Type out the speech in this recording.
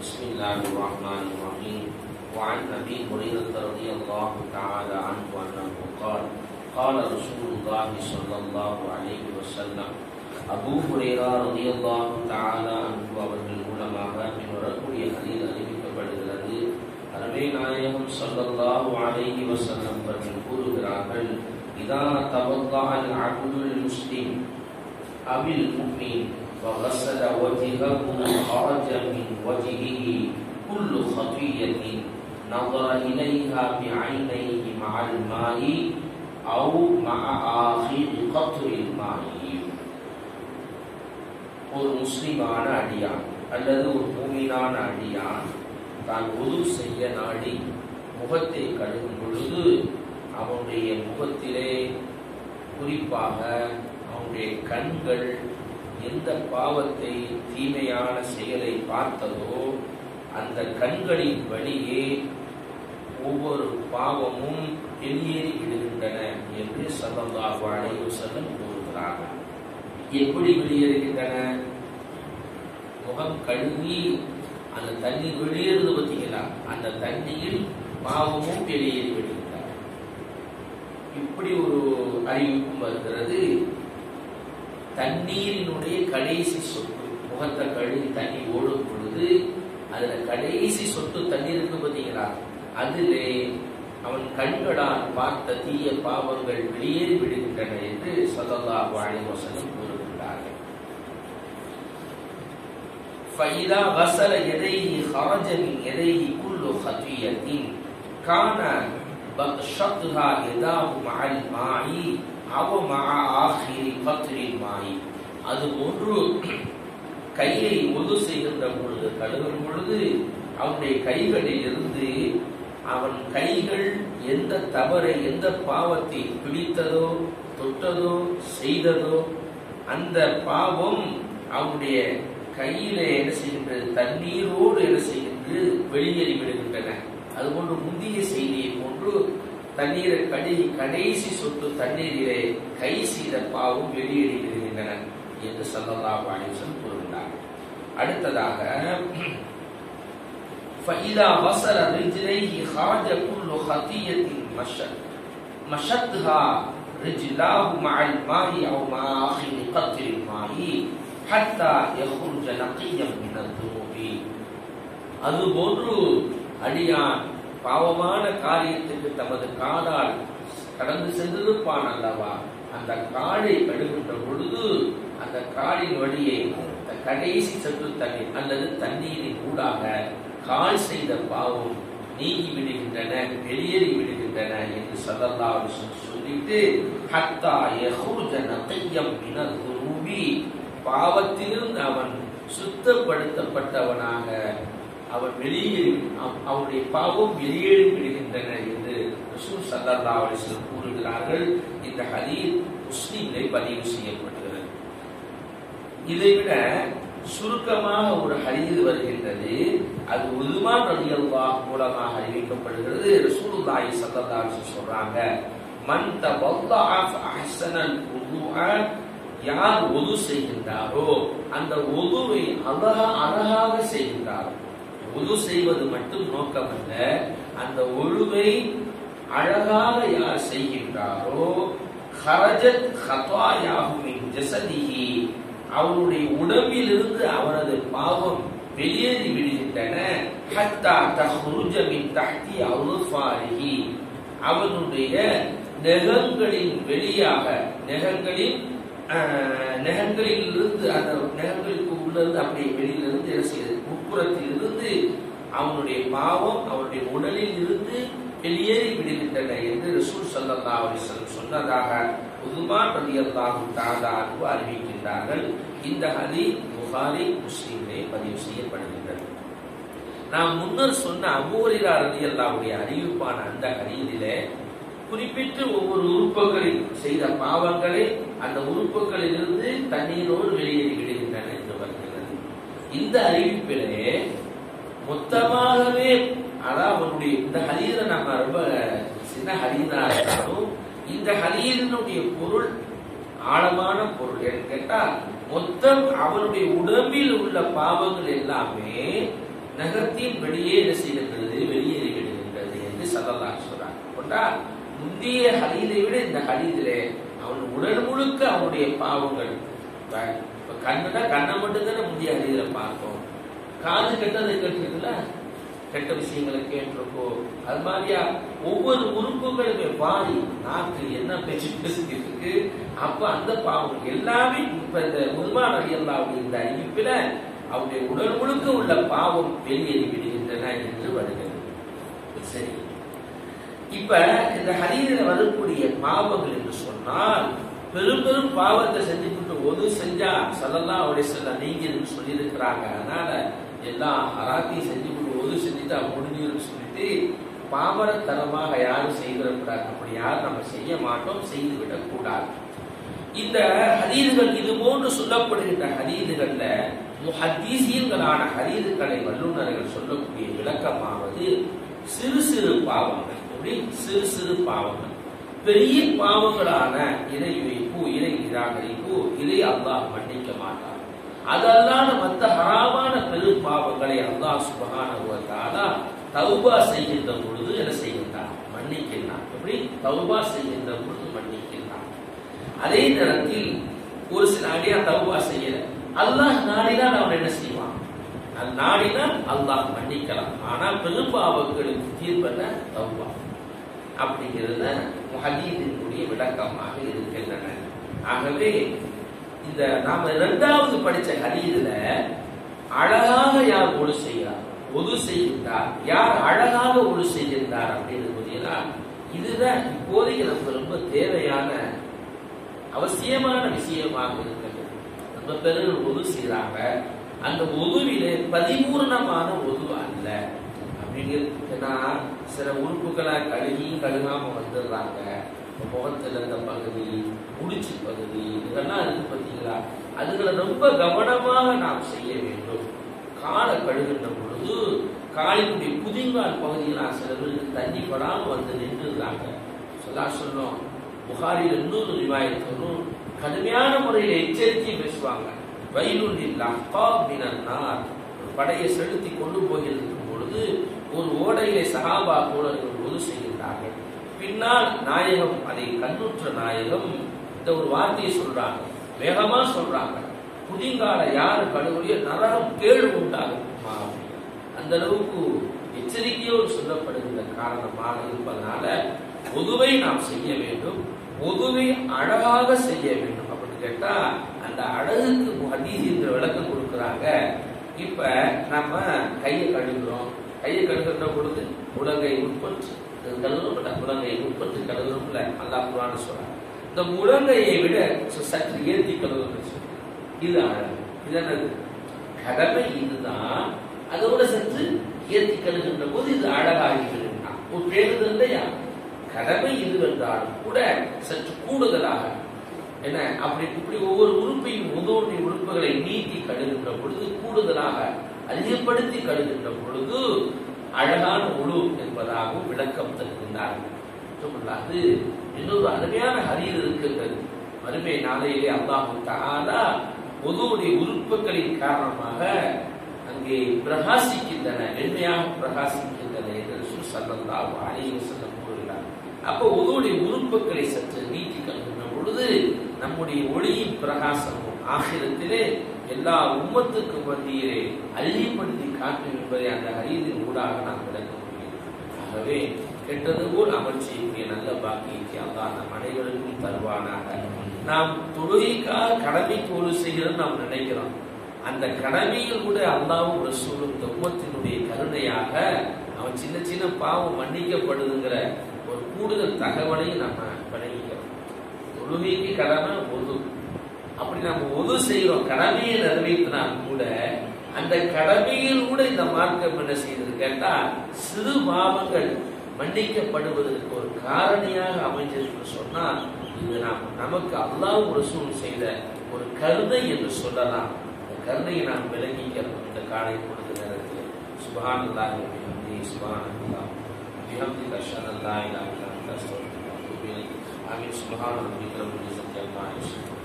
بسم الله الرحمن الرحيم وعن ابي هريره رضي الله تعالى عنه انه قال قال رسول الله صلى الله عليه وسلم Abu Hurairah ரலியல்லாஹு தஆலா அன்ஹு அவர்கள் மூலமாக பின்வரக்கூடிய ஹதீஸ் அறிவிக்கப்படுகிறது அருமை நாயகம் ஸல்லல்லாஹு அலைஹி வஸல்லம் அவர்கள் கூறுகிறார்கள் இதா தவல்லாஹல் அப்துல் முஸ்லிம் அபில் முஃமின் وغسل وجهه خرج من وجهه كل خطية نظر إليها بعينيه مع الماء أو مع آخر قطر الماء ஒரு முஸ்லிமான அடியான் அல்லது ஒரு மூமினான அடியான் தான் உது செய்ய நாடி முகத்தை கழுவும் பொழுது அவனுடைய முகத்திலே குறிப்பாக அவனுடைய கண்கள் எந்த பாவத்தை தீமையான செயலை பார்த்ததோ அந்த கண்களின் வழியே ஒவ்வொரு பாவமும் வெளியேறி விடுகின்றன என்று சல்லல்லாஹு அலைஹி வஸல்லம் கூறுகிறார்கள் எப்படி வெளியேறுகின்றன முகம் கழுவி அந்த தண்ணீர் வெளியேறுது பார்த்தீங்களா அந்த தண்ணீர் பாவமும் வெளியேறி விடுகின்றன இப்படி ஒரு அறிவிப்பும் வருகிறது தண்ணீரினுடைய கடைசி சொட்டு முகத்தை கழுவி தண்ணி ஓடும் பொழுது அதுல கடைசி சொட்டு தண்ணீர் இருக்கு பார்த்தீங்களா அதிலே அவன் கண்களால் பார்த்த தீய பாவங்கள் வெளியேறி விடுகின்றன என்று சொல்லல்லாஹு அலைஹி வஸல்லம் கூறுகின்றார்கள் فإذا غسل يديه خرج من يديه كل خطيئة كان بطشتها يداه مع الماء أو مع آخر قطر الماء அது போன்று கையை ஒது செய்கின்ற பொழுது கழுவும் பொழுது அவனுடைய கைகளில் இருந்து அவன் கைகள் எந்த தவறை எந்த பாவத்தை பிடித்ததோ தொட்டதோ செய்ததோ அந்த பாவம் அவனுடைய கையில என்ன செய்கின்றது தண்ணீரோடு என்ன செய்கின்றது வெளியேறி விடுகின்றன அதுபோன்று முந்தைய செய்தியை போன்று தண்ணீரை கழுகி கடைசி சொட்டு தண்ணீரிலே கை செய்த பாவம் வெளியேறி விடுகின்றன என்று சல்லல்லாஹு அலைஹி வஸல்லம் கூறுகிறார் அடுத்ததாக فإذا غسل رجليه خرج كل خطية مشت مشتها رجلاه مع الماء أو مع آخر قطر الماء حتى يخرج نقيا من الذنوب அதுபோன்று அடியான் பாவமான காரியத்துக்கு தமது காலால் கடந்து சென்றிருப்பான் அல்லவா அந்த காலை கழுகின்ற பொழுது அந்த காலின் வழியை கடைசி சற்று தண்ணீர் அல்லது தண்ணீரின் ஊடாக கால் செய்த பாவம் நீங்கி விடுகின்றன வெளியேறி விடுகின்றன என்று சல்லல்லா சொல்லிட்டு ஹத்தா யஹுஜ நகையம் மினல் குருபி பாவத்திலிருந்து அவன் சுத்தப்படுத்தப்பட்டவனாக அவன் வெளியேறி அவனுடைய பாவம் வெளியேறி விடுகின்றன என்று ரசூல் சல்லல்லா அலிஸ்லம் கூறுகிறார்கள் இந்த ஹதீர் முஸ்லீம்களை பதிவு செய்யப்படுகிறது இதைவிட சுருக்கமாக ஒரு ஹதீர் வருகின்றது அது உதுமான் ரலியல்லா மூலமாக அறிவிக்கப்படுகிறது ரசூலுல்லாஹி ஸல்லல்லாஹு அலைஹி சொல்றாங்க மன் தவல்லா அஹ்சனல் வுதுஅ யார் ஒது செய்கின்றாரோ அந்த ஒதுவை அழகா அழகாக செய்கின்றாரோ ஒது செய்வது மட்டும் நோக்கமல்ல அந்த ஒழுவை அழகாக யார் செய்கின்றாரோ ஹரஜத் ஹத்வாயாஹுமின் ஜசதிஹி அவருடைய உடம்பிலிருந்து அவரது பாவம் வெளியேறி விடுகின்றன ஹத்தா தஹ்ருஜ மின் தஹ்தி அவுஃபாரிஹி அவனுடைய நெகங்களின் வெளியாக நெகங்களின் நெகங்களில் இருந்து அந்த நெகங்களுக்கு உள்ள இருந்து அப்படியே வெளியிலிருந்து என்ன செய்யுது உட்புறத்தில் இருந்து அவனுடைய பாவம் அவனுடைய உடலில் இருந்து வெளியேறி விடுகின்றன என்று ரசூல் சல்லா அலிஸ்லம் சொன்னதாக உதுமான் ரதி அல்லாஹு தாதா அன்பு அறிவிக்கின்றார்கள் இந்த ஹதி புகாரி முஸ்லீம்களே பதிவு செய்யப்படுகின்றது நாம் முன்னர் சொன்ன அபூரிரா ரதி அல்லாவுடைய அறிவிப்பான அந்த ஹதீதிலே குறிப்பிட்டு ஒவ்வொரு உறுப்புகளில் செய்த பாவங்களை அந்த உறுப்புகளில் இருந்து தண்ணீரோடு வெளியேறி விடுகின்றன என்று வருகிறது இந்த அறிவிப்பிலே மொத்தமாகவே அதான் அவனுடைய இந்த ஹரீரை நம்ம ரொம்ப சின்ன ஹரீரா இருந்தாலும் இந்த ஹரீரனுடைய பொருள் ஆழமான பொருள் என்று கேட்டா மொத்தம் அவனுடைய உடம்பில் உள்ள பாவங்கள் எல்லாமே நகத்தின் வெளியே என்ன செய்கின்றது வெளியேறி விடுகின்றது என்று சல்லல்லாஹு சொல்றாங்க கொண்டா முந்தைய ஹதீதை விட இந்த ஹதீதிலே அவன் உடல் முழுக்க அவனுடைய பாவங்கள் இப்ப இப்ப கண்ணுனா கண்ணை மட்டும்தானே முந்தைய ஹதீதில பார்த்தோம் காது கெட்டதை கேட்டிருக்குல்ல கெட்ட விஷயங்களை கேட்டிருக்கோ அது மாதிரியா ஒவ்வொரு உறுப்புகளுமே வாரி நாக்கு என்ன பேச்சு பேசிக்கிட்டு இருக்கு அப்ப அந்த பாவம் எல்லாமே இப்ப இந்த உருமான அடியல்லாவுடைய இந்த அறிவிப்பில அவருடைய உடல் முழுக்க உள்ள பாவம் வெளியேறி விடுகின்றன என்று வருகிறது சரி இப்ப இந்த ஹரீரில் வரக்கூடிய பாவங்கள் என்று சொன்னால் பெரும் பெரும் பாவத்தை செஞ்சுக்கிட்டு ஒது செஞ்சா சல்லல்லாம் அவருடைய செல்ல நீங்கிருன்னு சொல்லியிருக்கிறாங்க அதனால எல்லா ஹராத்தையும் செஞ்சுக்கிட்டு ஒது செஞ்சுட்டு அவன் முடிஞ்சிருன்னு சொல்லிட்டு பாமரத்தனமாக யாரும் செய்திடக்கூடாது அப்படி யாரும் நம்ம செய்ய மாட்டோம் செய்து விடக்கூடாது இந்த ஹதீதுகள் இது போன்று சொல்லப்படுகின்ற ஹதீதுகள்ல முஹத்தீசீன்களான ஹதீதுகளை வல்லுநர்கள் சொல்லக்கூடிய விளக்கமாவது சிறு சிறு பாவங்கள் எப்படி சிறு சிறு பாவங்கள் பெரிய பாவங்களான இறை வைப்பு இறை நிராகரிப்பு இதை அல்லாஹ் மன்னிக்க மாட்டார் அதல்லாத மற்ற ஹராமான பெரும் பாவங்களை அல்லாஹ் சுபகான தௌபா செய்கின்ற பொழுது என்ன செய்கின்றான் மன்னிக்கின்றான் எப்படி தௌபா செய்கின்ற பொழுது மன்னிக்கின்றான் அதே நேரத்தில் ஒரு சில அடியா தௌபா செய்யல அல்லாஹ் நாடினால் அவன் என்ன செய்வான் அது நாடினால் அல்லாஹ் மன்னிக்கலாம் ஆனா பெரும்பாவங்களுக்கு தீர்ப்பென்ன தௌபா அப்படிங்கிறத ஹதீதினுடைய விளக்கமாக இருக்கின்றன ஆகவே இந்த நாம இரண்டாவது படிச்ச ஹதீதுல அழகாக யார் ஒழு செய்கிறார் ஒது செய்கின்றார் யார் அழகாக ஒழு செய்கின்றார் அப்படின்னு பார்த்தீங்கன்னா இதுதான் இப்போதைக்கு நமக்கு ரொம்ப தேவையான அவசியமான விஷயமாக இருக்கிறது நம்ம பேர் ஒது செய்யறாங்க அந்த ஒதுவிலே பதிபூர்ணமான ஒது அல்ல அப்படிங்கிறதுனா சில உறுப்புகளை கழுகியும் கழுகாம வந்துடுறாங்க முகத்துல இருந்த பகுதி முடிச்சு பகுதி இதெல்லாம் இருக்கு பார்த்தீங்களா அதுகளை ரொம்ப கவனமாக நாம் செய்ய வேண்டும் காலை கழுகின்ற பொழுது காலினுடைய புதிங்கால் பகுதியில் சில பேருக்கு தண்ணி படாம வந்து நின்றுறாங்க சொல்லா சொன்னோம் புகாரில் இன்னொரு ரிவாயத்தரும் கடுமையான முறையில் எச்சரிக்கை பேசுவாங்க வயலுள்ளில் அக்கா மினார் படையை செலுத்தி கொண்டு போயிருக்கும் பொழுது ஒரு ஓடையிலே சகாபா தோழர்கள் ஒது செய்கின்றார்கள் பின்னால் நாயகம் அதை கண்ணுற்ற நாயகம் இந்த ஒரு வார்த்தையை சொல்றாங்க வேகமா சொல்றாங்க புதிங்கால யாரு கழுவுடைய நரகம் கேடு உண்டாகும் அந்த அளவுக்கு எச்சரிக்கையோடு சொல்லப்படுகின்ற காரணமாக இருப்பதனால பொதுவை நாம் செய்ய வேண்டும் பொதுவை அழகாக செய்ய வேண்டும் அப்படின்னு கேட்டா அந்த அழகுக்கு ஹதீஸ் என்ற விளக்கம் கொடுக்குறாங்க இப்ப நம்ம கையை கழுகுறோம் கையை கழுகுற பொழுது உலகை உட்பட்டு கழுவுறோம் முழங்கையை உட்பட்டு கழுவுறோம்ல அல்லாஹ் குரான் சொல்றாங்க இந்த முழங்கையை விட சற்று ஏற்றி கழுவுறோம் இது அழகு இது என்னது கடமை இதுதான் அதோட சற்று ஏற்றி கழுகின்ற போது இது அழகாகிறது ஒரு பேருது இல்லையா கடமை இது என்றாலும் கூட சற்று கூடுதலாக என்ன அப்படி இப்படி ஒவ்வொரு உறுப்பையும் முதோடைய உறுப்புகளை நீட்டி கழுகின்ற பொழுது கூடுதலாக அதிகப்படுத்தி கழுகின்ற பொழுது அழகான உழு என்பதாகவும் விளக்கம் தருகின்றார்கள் அது இன்னொரு அருமையான ஹரீர் இருக்கின்றது மறுமை நாளையிலே அல்லாஹு தாலா பொதுவுடைய உறுப்புகளின் காரணமாக அங்கே பிரகாசிக்கின்றன வெண்மையாக பிரகாசிக்கின்றன என்று சல்லல்லாஹு அலைஹி வஸல்லம் கூறுகிறார் அப்போ உதவுடைய உறுப்புகளை சற்று நீட்டி கல்கின்ற பொழுது நம்முடைய ஒளியின் பிரகாசமும் ஆகிரத்திலே எல்லா உம்மத்துக்கு மத்தியிலே அழிப்படுத்தி காட்டும் என்பதை அந்த அறிவின் ஊடாக நாம் விளக்க முடியும் ஆகவே கெட்டது போல் அமல் செய்யக்கூடிய நல்ல பாக்கியத்தை அல்லாஹ் நம் அனைவருக்கும் தருவானாக நாம் தொழுகைக்காக கடமை தோல்வி செய்கிறோம் நாம் நினைக்கிறோம் அந்த கடமையில் கூட அல்லாவும் ரசூலும் இந்த உம்மத்தினுடைய கருணையாக அவன் சின்ன சின்ன பாவம் மன்னிக்கப்படுதுங்கிற ஒரு கூடுதல் தகவலையும் நம்ம வழங்கிக்கிறோம் தொழுகைக்கு கடமை ஒது அப்படி நம்ம ஒது செய்யறோம் கடமையை நிறைவேற்றினால் கூட அந்த கடமையில் கூட இந்த மார்க்கம் என்ன செய்தது கேட்டா சிறு பாவங்கள் மன்னிக்கப்படுவதற்கு ஒரு காரணியாக அமைஞ்சிருக்கு சொன்னால் இது நாம் நமக்கு அல்லாஹ் ரசூல் செய்த ஒரு கருணை என்று சொல்லலாம் அந்த கருணையை நாம் விளங்கிக்கிறோம் இந்த காலை பொழுது நேரத்தில் சுபானல்லாஹ் பிஹம்தி சுபானல்லாஹ் பிஹம்தி அஷ்ஹது அல்லா இலாஹா இல்லா அன்த அஸ்தக்ஃபிருக்க வ அத்தூபு இலைக் ஆமீன் சுப்ஹான ரப்பிக ரப்பில் இஸ்ஸத்தி அம்மா யசிஃபூன்